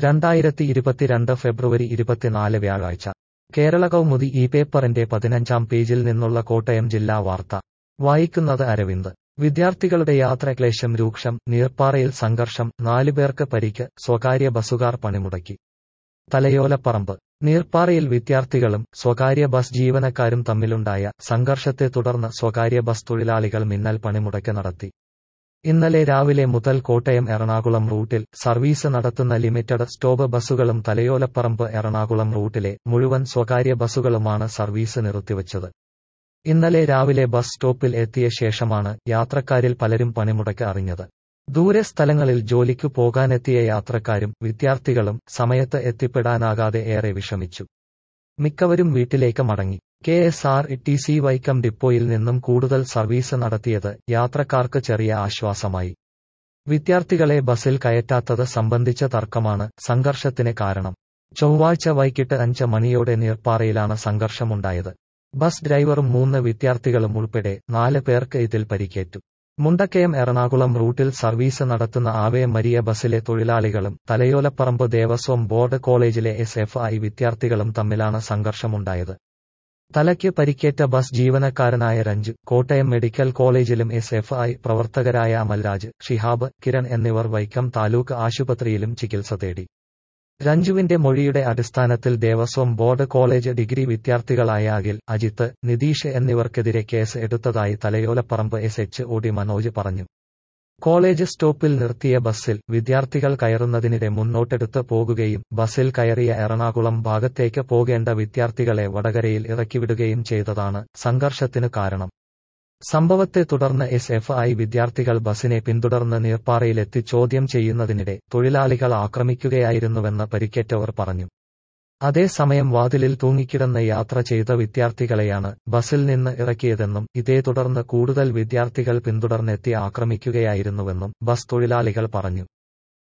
രണ്ടായിരത്തി ഇരുപത്തിരണ്ട് ഫെബ്രുവരി ഇരുപത്തിനാല് വ്യാഴാഴ്ച കേരള കൗമുദി ഈ പേപ്പറിന്റെ പതിനഞ്ചാം പേജിൽ നിന്നുള്ള കോട്ടയം ജില്ലാ വാർത്ത വായിക്കുന്നത് അരവിന്ദ് വിദ്യാർത്ഥികളുടെ യാത്രക്ലേശം രൂക്ഷം നീർപ്പാറയിൽ സംഘർഷം നാലുപേർക്ക് പരിക്ക് സ്വകാര്യ ബസുകാർ പണിമുടക്കി തലയോലപ്പറമ്പ് നീർപ്പാറയിൽ വിദ്യാർത്ഥികളും സ്വകാര്യ ബസ് ജീവനക്കാരും തമ്മിലുണ്ടായ സംഘർഷത്തെ തുടർന്ന് സ്വകാര്യ ബസ് തൊഴിലാളികൾ മിന്നൽ പണിമുടക്ക് നടത്തി ഇന്നലെ രാവിലെ മുതൽ കോട്ടയം എറണാകുളം റൂട്ടിൽ സർവീസ് നടത്തുന്ന ലിമിറ്റഡ് സ്റ്റോപ്പ് ബസുകളും തലയോലപ്പറമ്പ് എറണാകുളം റൂട്ടിലെ മുഴുവൻ സ്വകാര്യ ബസുകളുമാണ് സർവീസ് നിർത്തിവച്ചത് ഇന്നലെ രാവിലെ ബസ് സ്റ്റോപ്പിൽ എത്തിയ ശേഷമാണ് യാത്രക്കാരിൽ പലരും പണിമുടക്ക് അറിഞ്ഞത് ദൂരെ സ്ഥലങ്ങളിൽ ജോലിക്കു പോകാനെത്തിയ യാത്രക്കാരും വിദ്യാർത്ഥികളും സമയത്ത് എത്തിപ്പെടാനാകാതെ ഏറെ വിഷമിച്ചു മിക്കവരും വീട്ടിലേക്ക് മടങ്ങി K S R T C Vaikom ഡിപ്പോയിൽ നിന്നും കൂടുതൽ സർവീസ് നടത്തിയത് യാത്രക്കാർക്ക് ചെറിയ ആശ്വാസമായി വിദ്യാർത്ഥികളെ ബസിൽ കയറ്റാത്തത് സംബന്ധിച്ച തർക്കമാണ് സംഘർഷത്തിന് കാരണം ചൊവ്വാഴ്ച വൈകിട്ട് അഞ്ച് മണിയോടെ നീർപ്പാറയിലാണ് സംഘർഷമുണ്ടായത് ബസ് ഡ്രൈവറും മൂന്ന് വിദ്യാർത്ഥികളും ഉൾപ്പെടെ നാല് പേർക്ക് ഇതിൽ പരിക്കേറ്റു മുണ്ടക്കയം എറണാകുളം റൂട്ടിൽ സർവീസ് നടത്തുന്ന ആവേ മരിയ ബസിലെ തൊഴിലാളികളും തലയോലപ്പറമ്പ് ദേവസ്വം ബോർഡ് കോളേജിലെ എസ് എഫ് ഐ വിദ്യാർത്ഥികളും തമ്മിലാണ് സംഘർഷമുണ്ടായത് തലയ്ക്ക് പരിക്കേറ്റ ബസ് ജീവനക്കാരനായ രഞ്ജു കോട്ടയം മെഡിക്കൽ കോളേജിലും എസ് എഫ് ഐ പ്രവർത്തകരായ അമൽരാജ് ഷിഹാബ് കിരൺ എന്നിവർ വൈക്കം താലൂക്ക് ആശുപത്രിയിലും ചികിത്സ തേടി രഞ്ജുവിന്റെ മൊഴിയുടെ അടിസ്ഥാനത്തിൽ ദേവസ്വം ബോർഡ് കോളേജ് ഡിഗ്രി വിദ്യാർത്ഥികളായ അഖിൽ അജിത്ത് നിതീഷ് എന്നിവർക്കെതിരെ കേസ് എടുത്തതായി Thalayolaparambu S H O D Manoj പറഞ്ഞു കോളേജ് സ്റ്റോപ്പിൽ നിർത്തിയ ബസ്സിൽ വിദ്യാർത്ഥികൾ കയറുന്നതിനിടെ മുന്നോട്ടെടുത്ത് പോകുകയും ബസ്സിൽ കയറിയ എറണാകുളം ഭാഗത്തേക്ക് പോകേണ്ട വിദ്യാർത്ഥികളെ വടകരയിൽ ഇറക്കിവിടുകയും ചെയ്തതാണ് സംഘർഷത്തിനു കാരണം സംഭവത്തെ തുടർന്ന് എസ് എഫ് ഐ വിദ്യാർത്ഥികൾ ബസിനെ പിന്തുടർന്ന് നീർപ്പാറയിലെത്തി ചോദ്യം ചെയ്യുന്നതിനിടെ തൊഴിലാളികൾ ആക്രമിക്കുകയായിരുന്നുവെന്ന് പരിക്കേറ്റവർ പറഞ്ഞു അതേസമയം വാതിലിൽ തൂങ്ങിക്കിടന്ന് യാത്ര ചെയ്ത വിദ്യാർത്ഥികളെയാണ് ബസിൽ നിന്ന് ഇറക്കിയതെന്നും ഇതേ തുടർന്ന് കൂടുതൽ വിദ്യാർത്ഥികൾ പിന്തുടർന്നെത്തി ആക്രമിക്കുകയായിരുന്നുവെന്നും ബസ് തൊഴിലാളികൾ പറഞ്ഞു